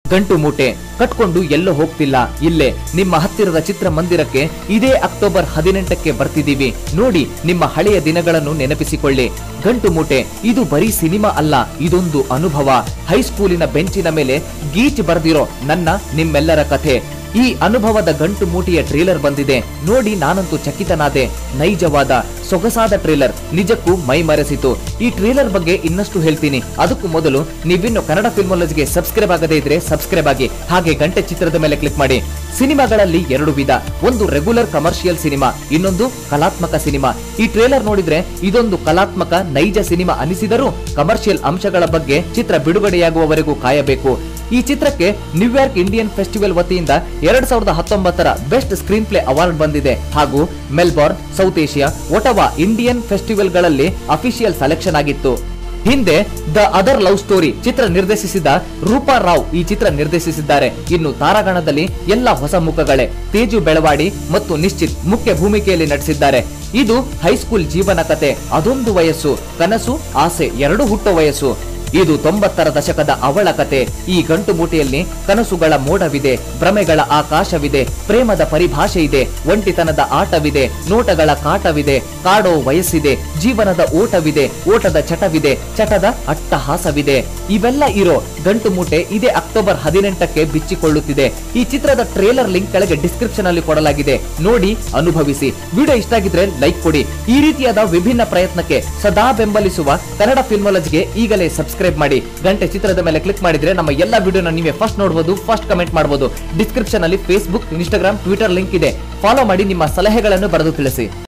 ಗಂಟು ಮೂಟೆ ಕಟ್ಕೊಂಡು ಎಲ್ಲೋ ಹೋಗ್ತಿಲ್ಲ ಇಲ್ಲೇ ನಿಮ್ಮ ಹತ್ತಿರದ ಚಿತ್ರಮಂದಿರಕ್ಕೆ ಇದೇ ಅಕ್ಟೋಬರ್ ಹದಿನೆಂಟಕ್ಕೆ ಬರ್ತಿದ್ದೀವಿ ನೋಡಿ ನಿಮ್ಮ ಹಳೆಯ ದಿನಗಳನ್ನು ನೆನಪಿಸಿಕೊಳ್ಳಿ ಗಂಟು ಮೂಟೆ ಇದು ಬರೀ ಸಿನಿಮಾ ಅಲ್ಲ ಇದೊಂದು ಅನುಭವ ಹೈಸ್ಕೂಲಿನ ಬೆಂಚಿನ ಮೇಲೆ ಗೀಚ್ ಬರೆದಿರೋ ನನ್ನ ನಿಮ್ಮೆಲ್ಲರ ಕಥೆ ಈ ಅನುಭವದ ಗಂಟು ಮೂಟೆಯ ಟ್ರೇಲರ್ ಬಂದಿದೆ ನೋಡಿ ನಾನಂತೂ ಚಕಿತನಾದೆ ನೈಜವಾದ ಸೊಗಸಾದ ಟ್ರೇಲರ್ ನಿಜಕ್ಕೂ ಮೈ ಮರೆಸಿತು ಈ ಟ್ರೇಲರ್ ಬಗ್ಗೆ ಇನ್ನಷ್ಟು ಹೇಳ್ತೀನಿ ಅದಕ್ಕೂ ಮೊದಲು ನೀವಿನ್ನು ಕನ್ನಡ ಫಿಲ್ಮಾಲಜಿಗೆ ಸಬ್ಸ್ಕ್ರೈಬ್ ಆಗದೇ ಇದ್ರೆ ಸಬ್ಸ್ಕ್ರೈಬ್ ಆಗಿ ಹಾಗೆ ಗಂಟೆ ಚಿತ್ರದ ಮೇಲೆ ಕ್ಲಿಕ್ ಮಾಡಿ ಸಿನಿಮಾಗಳಲ್ಲಿ ಎರಡು ವಿಧ ಒಂದು ರೆಗ್ಯುಲರ್ ಕಮರ್ಷಿಯಲ್ ಸಿನಿಮಾ ಇನ್ನೊಂದು ಕಲಾತ್ಮಕ ಸಿನಿಮಾ ಈ ಟ್ರೇಲರ್ ನೋಡಿದ್ರೆ ಇದೊಂದು ಕಲಾತ್ಮಕ ನೈಜ ಸಿನಿಮಾ ಅನಿಸಿದರೂ ಕಮರ್ಷಿಯಲ್ ಅಂಶಗಳ ಬಗ್ಗೆ ಚಿತ್ರ ಬಿಡುಗಡೆಯಾಗುವವರೆಗೂ ಕಾಯಬೇಕು ಈ ಚಿತ್ರಕ್ಕೆ ನ್ಯೂಯಾರ್ಕ್ ಇಂಡಿಯನ್ ಫೆಸ್ಟಿವಲ್ ವತಿಯಿಂದ ಎರಡ್ ಸಾವಿರದ ಹತ್ತೊಂಬತ್ತರ ಬೆಸ್ಟ್ ಸ್ಕ್ರೀನ್ ಪ್ಲೇ ಅವಾರ್ಡ್ ಬಂದಿದೆ ಹಾಗೂ Melbourne South Asia Ottawa Indian ಫೆಸ್ಟಿವಲ್ಗಳಲ್ಲಿ ಅಫಿಷಿಯಲ್ ಸೆಲೆಕ್ಷನ್ ಆಗಿತ್ತು ಹಿಂದೆ ದ ಅದರ್ ಲವ್ ಸ್ಟೋರಿ ಚಿತ್ರ ನಿರ್ದೇಶಿಸಿದ ರೂಪಾ ರಾವ್ ಈ ಚಿತ್ರ ನಿರ್ದೇಶಿಸಿದ್ದಾರೆ ಇನ್ನು ತಾರಾಗಣದಲ್ಲಿ ಎಲ್ಲ ಹೊಸ ಮುಖಗಳೇ ತೇಜು ಬೆಳವಾಡಿ ಮತ್ತು ನಿಶ್ಚಿತ್ ಮುಖ್ಯ ಭೂಮಿಕೆಯಲ್ಲಿ ನಟಿಸಿದ್ದಾರೆ ಇದು ಹೈಸ್ಕೂಲ್ ಜೀವನ ಕತೆ ಅದೊಂದು ವಯಸ್ಸು ಕನಸು ಆಸೆ ಎರಡು ಹುಟ್ಟೋ ವಯಸ್ಸು ಇದು ತೊಂಬತ್ತರ ದಶಕದ ಅವಳ ಕತೆ ಈ ಗಂಟು ಮೂಟೆಯಲ್ಲಿ ಕನಸುಗಳ ಮೋಡವಿದೆ ಭ್ರಮೆಗಳ ಆಕಾಶವಿದೆ ಪ್ರೇಮದ ಪರಿಭಾಷೆ ಇದೆ ಒಂಟಿತನದ ಆಟವಿದೆ ನೋಟಗಳ ಕಾಟವಿದೆ ಕಾಡೋ ವಯಸ್ಸಿದೆ ಜೀವನದ ಓಟವಿದೆ ಓಟದ ಚಟವಿದೆ ಚಟದ ಅಟ್ಟಹಾಸವಿದೆ ಇವೆಲ್ಲ ಇರೋ ಗಂಟು ಮೂಟೆ ಇದೇ ಅಕ್ಟೋಬರ್ ಹದಿನೆಂಟಕ್ಕೆ ಬಿಚ್ಚಿಕೊಳ್ಳುತ್ತಿದೆ ಈ ಚಿತ್ರದ ಟ್ರೇಲರ್ ಲಿಂಕ್ ಕೆಳಗೆ ಡಿಸ್ಕ್ರಿಪ್ಷನ್ ಅಲ್ಲಿ ಕೊಡಲಾಗಿದೆ ನೋಡಿ ಅನುಭವಿಸಿ ವಿಡಿಯೋ ಇಷ್ಟ ಆಗಿದ್ರೆ ಲೈಕ್ ಕೊಡಿ ಈ ರೀತಿಯಾದ ವಿಭಿನ್ನ ಪ್ರಯತ್ನಕ್ಕೆ ಸದಾ ಬೆಂಬಲಿಸುವ ಕನ್ನಡ ಫಿಲ್ಮಾಲಜಿಗೆ ಈಗಲೇ ಸಬ್ಸ್ಕ್ರೈಬ್ ಮಾಡಿ ಗಂಟೆ ಚಿತ್ರದ ಮೇಲೆ ಕ್ಲಿಕ್ ಮಾಡಿದ್ರೆ ನಮ್ಮ ಎಲ್ಲ ವಿಡಿಯೋನ ನೀವೇ ಫಸ್ಟ್ ನೋಡಬಹುದು ಫಸ್ಟ್ ಕಮೆಂಟ್ ಮಾಡಬಹುದು ಡಿಸ್ಕ್ರಿಪ್ಷನ್ ಅಲ್ಲಿ ಫೇಸ್ಬುಕ್ ಇನ್ಸ್ಟಾಗ್ರಾಮ್ ಟ್ವಿಟರ್ ಲಿಂಕ್ ಇದೆ ಫಾಲೋ ಮಾಡಿ ನಿಮ್ಮ ಸಲಹೆಗಳನ್ನು ಬರೆದು ತಿಳಿಸಿ